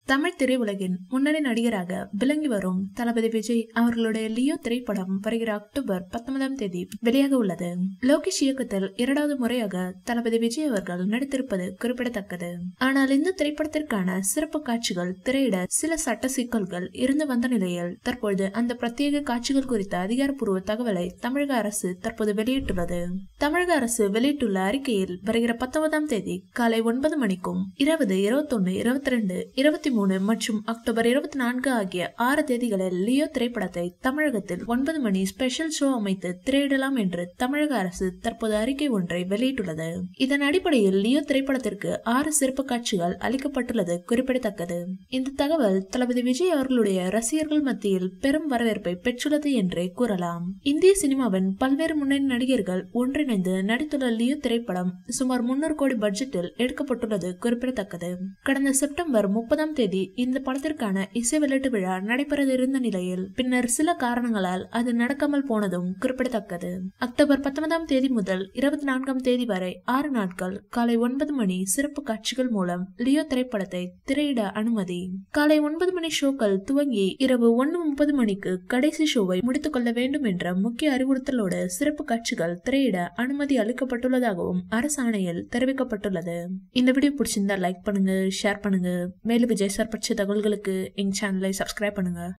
தமிழ் திரையுலகின் முன்னணி நடிகராக விளங்கி வரும் தளபதி விஜய் அவர்களுடைய லியோ திரைப்படம் வருகிற அக்டோபர் பத்தொன்பதாம் தேதி வெளியாக உள்ளது லோகேஷ் இயக்கத்தில் இரண்டாவது முறையாக தளபதி விஜய் அவர்கள் நடித்திருப்பது குறிப்பிடத்தக்கது ஆனால் இந்த திரைப்படத்திற்கான சிறப்பு காட்சிகள் திரையிட சில சட்ட சிக்கல்கள் இருந்து வந்த நிலையில் தற்பொழுது அந்த பிரத்யேக காட்சிகள் குறித்த அதிகாரப்பூர்வ தகவலை தமிழக அரசு தற்போது வெளியிட்டுள்ளது தமிழக அரசு வெளியிட்டுள்ள அறிக்கையில் வருகிற பத்தொன்பதாம் தேதி காலை ஒன்பது மணிக்கும் இருபது இருபத்தொன்னு இருபத்தி ரெண்டு இருபத்தி மூணு மற்றும் அக்டோபர் இருபத்தி நான்கு ஆகிய ஆறு தேதிகளில் லியோ திரைப்படத்தை தமிழகத்தில் ஒன்பது மணி ஸ்பெஷல் ஷோ அமைத்து திரையிடலாம் என்று தமிழக அரசு தற்போது அறிக்கை ஒன்றை வெளியிட்டுள்ளது இதன் அடிப்படையில் லியோ திரைப்படத்திற்கு ஆறு சிறப்பு காட்சிகள் அளிக்கப்பட்டுள்ளது குறிப்பிடத்தக்கது இந்த தகவல் தளபதி விஜய் அவர்களுடைய ரசிகர்கள் மத்தியில் பெரும் வரவேற்பை பெற்றுள்ளது என்றே கூறலாம் இந்திய சினிமாவின் பல்வேறு முன்னணி நடிகர்கள் ஒன்றிணைந்து நடித்துள்ள லியோ திரைப்படம் சுமார் முன்னூறு கோடி பட்ஜெட்டில் எடுக்கப்பட்டுள்ளது குறிப்பிடத்தக்கது கடந்த செப்டம்பர் முப்பதாம் தேதி இந்த படத்திற்கான இசை வெளியீட்டு விழா நடைபெறவிருந்த நிலையில் பின்னர் சில காரணங்களால் அது நடக்காமல் போனதும் குறிப்பிடத்தக்கது அக்டோபர் பத்தொன்பதாம் தேதி முதல் இருபத்தி நான்காம் தேதி வரை ஆறு நாட்கள் காலை ஒன்பது மணி சிறப்பு காட்சிகள் மூலம் லியோ திரைப்படத்தை திரையிட அனுமதி காலை ஒன்பது மணி ஷோக்கள் துவங்கி இரவு ஒன்னு முப்பது மணிக்கு கடைசி ஷோவை முடித்துக் கொள்ள வேண்டும் என்ற முக்கிய அறிவுறுத்தலோடு சிறப்பு காட்சிகள் திரையிட அனுமதி அளிக்கப்பட்டுள்ளதாகவும் அரசாணையில் தெரிவிக்கப்பட்டுள்ளது இந்த வீடியோ பிடிச்சிருந்தா லைக் பண்ணுங்க ஷேர் பண்ணுங்க மேலும் விஜய் சார் பற்றிய தகவல்களுக்கு எங்க சேனலை சப்ஸ்கிரைப் பண்ணுங்க